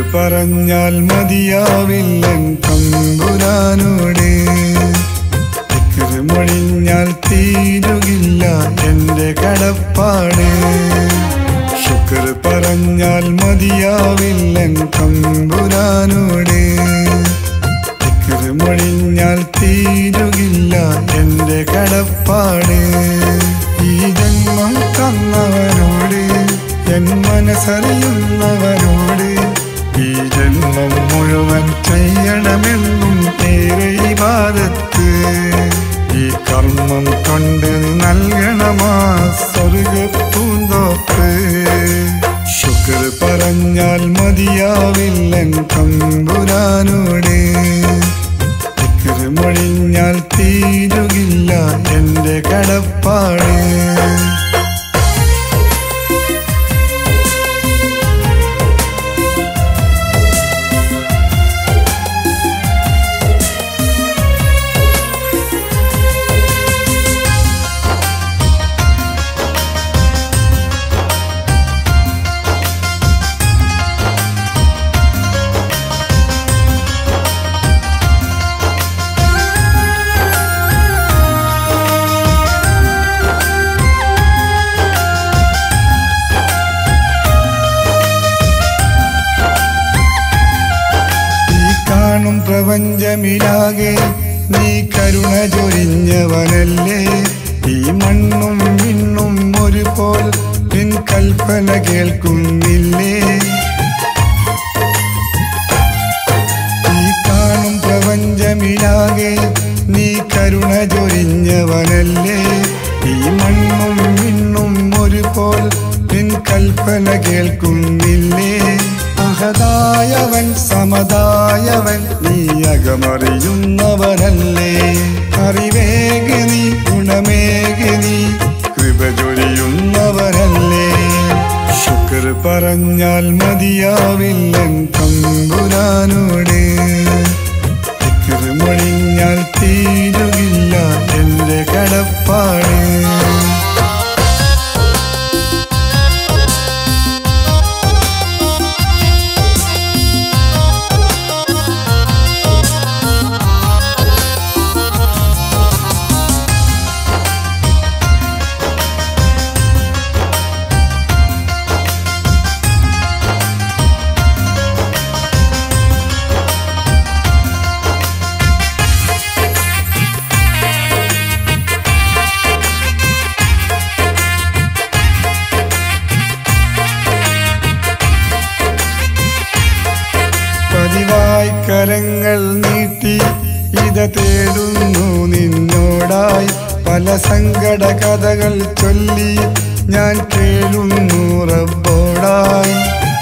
പറഞ്ഞാൽ മതിയാവില്ലൻ തമ്പുരാനോട് ദിക്റ് മൊഴിഞ്ഞാൽ തീരുകില്ല എൻ്റെ കടപ്പാട് ശുക്ർ പറഞ്ഞാൽ മതിയാവില്ലൻ തമ്പുരാനോട് ദിക്റ് മൊഴിഞ്ഞാൽ തീരുകില്ല എൻ്റെ കടപ്പാട് ഈ ജന്മം തന്നവനോട് എൻ മനസ്സറിയുന്നവനോട് ഈ ജന്മം മുഴുവൻ ചെയ്യണമെന്നും ഏറെ ഇബാദത്ത് ഈ കർമ്മം കൊണ്ട് നീ നൽകണമാ സ്വർഗപ്പൂന്തോപ്പ് ശുക്ർ പറഞ്ഞാൽ മതിയാവില്ലൻ തമ്പുരാനോട് ദിക്റ് മൊഴിഞ്ഞാൽ തീരുകില്ല എൻ്റെ കടപ്പാട് ഈ കാണും പ്രപഞ്ചമിലാകെ നീ കരുണ ചൊരിഞ്ഞവനല്ലേ ഈ മണ്ണും വിണ്ണും ഒരുപോൽ നിൻ കൽപ്പന കേൾക്കുന്നില്ലേ ഈ കാണും പ്രപഞ്ചമിലാകെ നീ കരുണ ചൊരിഞ്ഞവനല്ലേ ഈ മണ്ണും വിണ്ണും ഒരുപോൽ നിൻ കൽപ്പന കേൾക്കുന്നില്ലേ അഹദായവൻ സമതായവൻ നീ അകമറിയുന്നവനല്ലേ അറിവേഗ നീ ഗുണമേക നീ കൃപ ചൊരിയുന്നവനല്ലേ ശുക്ർ പറഞ്ഞാൽ മതിയാവില്ലൻ തമ്പുരാനോട് ദിക്ർ മൊഴിഞ്ഞാൽ തീരുകില്ല എൻ്റെ കടപ്പാട് പതിവായി കരങ്ങൾ നീട്ടി ഇത തേടുന്നു നിന്നോടായി പല സങ്കട കഥകൾ ചൊല്ലി ഞാൻ കേളുന്നു റബ്ബോടായി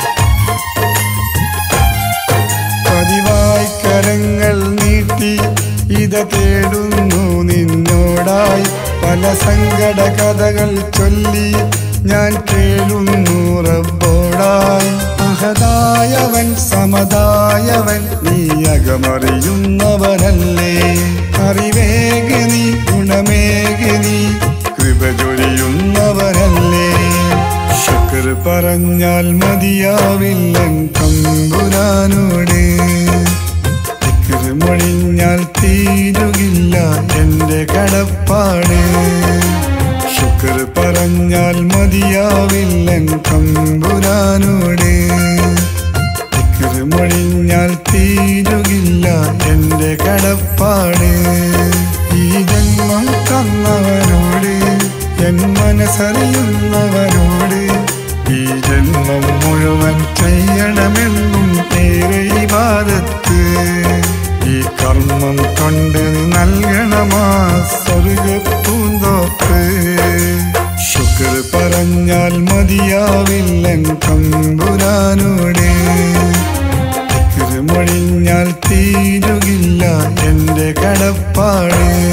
പതിവായി കരങ്ങൾ നീട്ടി ഇത തേടുന്നു നിന്നോടായി പല സങ്കട കഥകൾ ചൊല്ലി ഞാൻ കേളുന്നു റബ്ബോടായി അഹദായവൻ സമതായവൻ നീ അകമറിയുന്നവനല്ലേ അറിവേഗ നീ ഗുണമേക നീ കൃപ ചൊരിയുന്നവനല്ലേ ശുക്ർ പറഞ്ഞാൽ മതിയാവില്ലൻ തമ്പുരാനോട് ദിക്ർ മൊഴിഞ്ഞാൽ തീരുകില്ല എൻ്റെ കടപ്പാട് ശുക്ർ പറഞ്ഞാൽ മതിയാവില്ലൻ തമ്പുരാനോട് ദിക്ർ മൊഴിഞ്ഞാൽ തീരുകില്ല എൻ്റെ കടപ്പാട് ഈ ജന്മം തന്നവനോട് എൻ മനസ്സറിയുന്നവനോട് ഈ ജന്മം മുഴുവൻ ചെയ്യണമെന്നും ഏറെ ഇബാദത്ത് ഈ കർമ്മം കൊണ്ട് നീ നൽകണമാ സ്വർഗപ്പൂന്തോപ്പ് ശുക്ർ പറഞ്ഞാൽ മതിയാവില്ലൻ തമ്പുരാനോട് ദിക്ർ മൊഴിഞ്ഞാൽ തീരുകില്ല എൻ്റെ കടപ്പാട്